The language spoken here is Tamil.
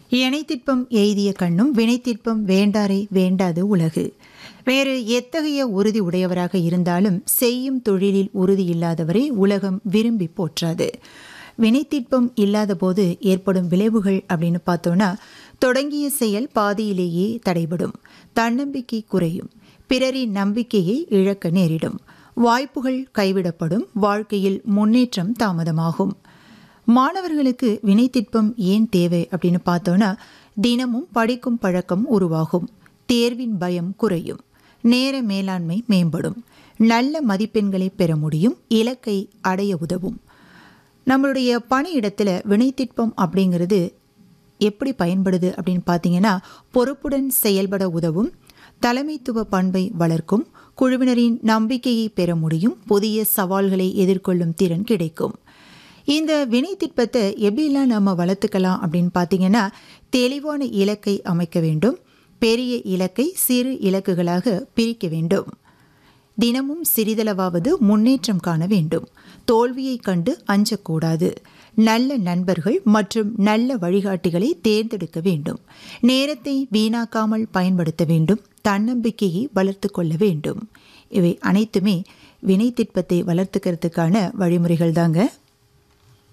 இணைத்திற்பம் எய்திய கண்ணும் வினைத்திற்பம் வேண்டாரை வேண்டாது உலகு வேறு எத்தகைய உறுதி உடையவராக இருந்தாலும் செய்யும் தொழிலில் உறுதி இல்லாதவரை உலகம் விரும்பி போற்றாது வினைத்திற்பம் இல்லாத போது ஏற்படும் விளைவுகள் அப்படின்னு பார்த்தோன்னா தொடங்கிய செயல் பாதியிலேயே தடைபடும் தன்னம்பிக்கை குறையும் பிறரின் நம்பிக்கையை இழக்க நேரிடும் வாய்ப்புகள் கைவிடப்படும் வாழ்க்கையில் முன்னேற்றம் தாமதமாகும் மாணவர்களுக்கு வினைத்திற்பம் ஏன் தேவை அப்படின்னு பார்த்தோன்னா தினமும் படிக்கும் பழக்கம் உருவாகும் தேர்வின் பயம் குறையும் நேர மேலாண்மை மேம்படும் நல்ல மதிப்பெண்களை பெற முடியும் இலக்கை அடைய உதவும் நம்மளுடைய பணியிடத்தில் வினைத்திற்பம் அப்படிங்கிறது எப்படி பயன்படுது அப்படின்னு பார்த்தீங்கன்னா பொறுப்புடன் செயல்பட உதவும் தலைமைத்துவ பண்பை வளர்க்கும் குழுவினரின் நம்பிக்கையை பெற முடியும் புதிய சவால்களை எதிர்கொள்ளும் திறன் கிடைக்கும் இந்த வினை திட்பத்தை எப்படிலாம் நம்ம வளர்த்துக்கலாம் அப்படின்னு பார்த்தீங்கன்னா தெளிவான இலக்கை அமைக்க வேண்டும் பெரிய இலக்கை சிறு இலக்குகளாக பிரிக்க வேண்டும் தினமும் சிறிதளவாவது முன்னேற்றம் காண வேண்டும் தோல்வியை கண்டு அஞ்சக்கூடாது நல்ல நண்பர்கள் மற்றும் நல்ல வழிகாட்டிகளை தேர்ந்தெடுக்க வேண்டும் நேரத்தை வீணாக்காமல் பயன்படுத்த வேண்டும் தன்னம்பிக்கையை வளர்த்து கொள்ள வேண்டும் இவை அனைத்துமே வினை திட்பத்தை வளர்த்துக்கிறதுக்கான வழிமுறைகள் தாங்க